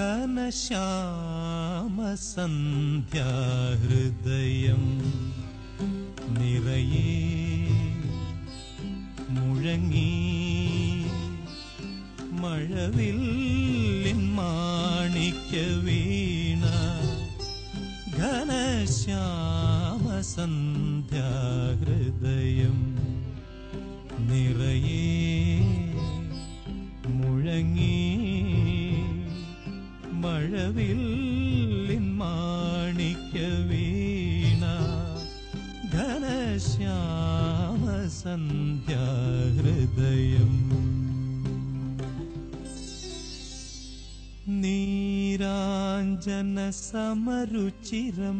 ഘനശ്യാമസന്ധ്യാഹൃദയം നിറയെ മുഴങ്ങി മഴവില്ലിൻ മാണിക്യ വീണ ഘനശ്യാമസന്ധ്യാഹൃദയം നിറയെ മുഴങ്ങി മഴവില്ലിൻ മാണിക്യ വീണ ഘനശ്യാമസന്ധ്യാഹൃദയം നീരാഞ്ജന സമരുചിരം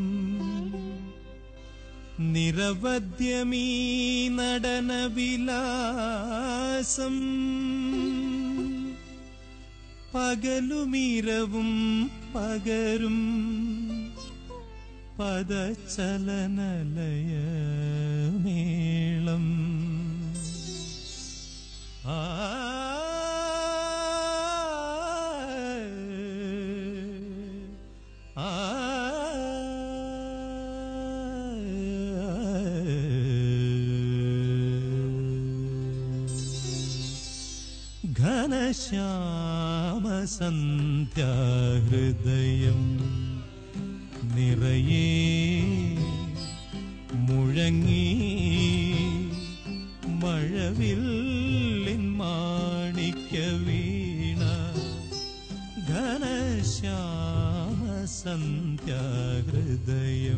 നിരവധ്യമീ നടനവിലാസം പകലുമിരവും പകരും പദചലനലയ മേളം ആ ആ ഘനശ്യാമസന്ധ്യാഹൃദയം നിറയെ മുഴങ്ങി മഴവില്ലിൻ മാണിക്യ വീണ ഘനശ്യാമസന്ധ്യാഹൃദയം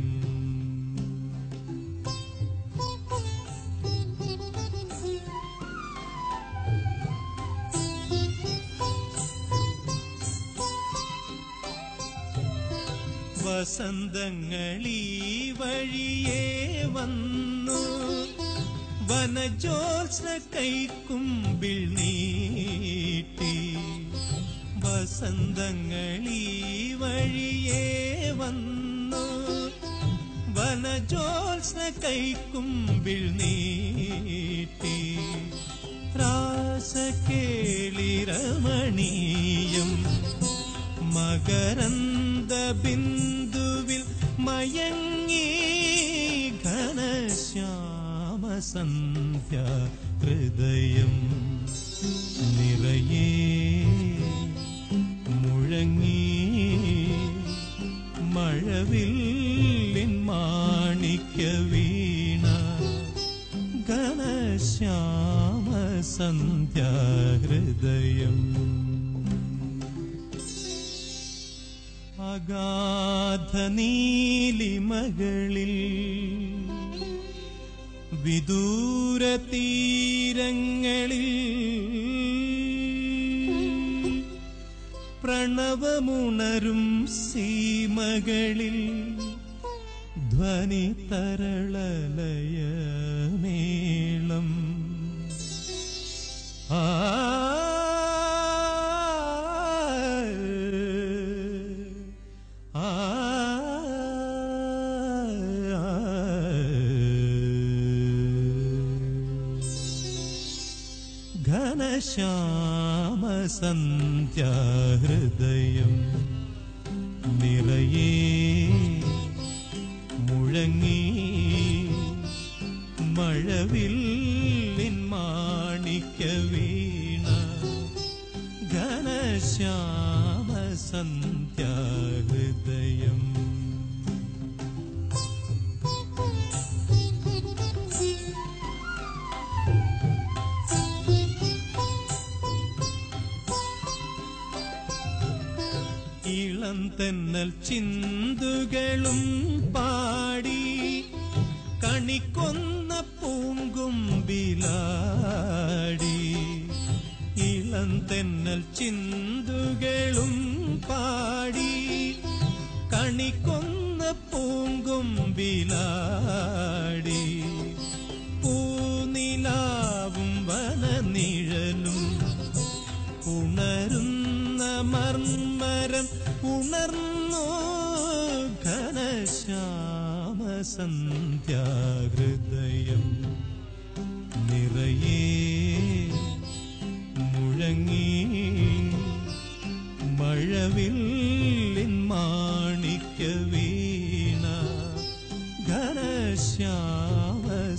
വസന്തങ്ങളീ വഴിയേ വന്നു വനജോത്സ്ന കൈക്കുമ്പിൾ നീട്ടി വസന്തങ്ങളീ വഴിയേ വന്നു വനജോത്സ്ന കൈക്കുമ്പിൾ നീട്ടി രാസകേളിരമണീയം മകരന്ദ ബിന്ദുവിൽ മയങ്ങി ഘനശ്യാമസന്ധ്യ ഹൃദയം നിറയെ മുഴങ്ങി മഴവില്ലിൻ മാണിക്യ വീണ ഘനശ്യാമസന്ധ്യ ഹൃദയം അഗാധ നീലിമകളിൽ വിദൂര തീരങ്ങളിൽ പ്രണവമുണരും സീമകളിൽ ധ്വനി തരളലയ മേളം ആ ആ ഘനശ്യാമസന്ധ്യാഹൃദയം നിറയെ മുഴങ്ങി മഴവില്ലിൻ മാണിക്യ വീണ ഘനശ്യാമസന്ധ്യാഹൃദയം ഇളം തെന്നൽ ചിന്തുകളും പാടി കണിക്കൊന്ന പൂങ്കുമ്പിലാടി ഇളം തെന്നൽ ചിന്തുകളും പാടി കണിക്കൊന്ന പൂങ്കുമ്പിലാടി പൂനിലാവും വനനിഴലും ഉണരുന്ന മർമ്മരം ഉണർന്നു ഘനശ്യാമസന്ധ്യാഹൃദയം നിറയെ മുഴങ്ങി മഴവിൽ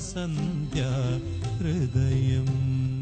സന്ധ്യാ ഹൃദയം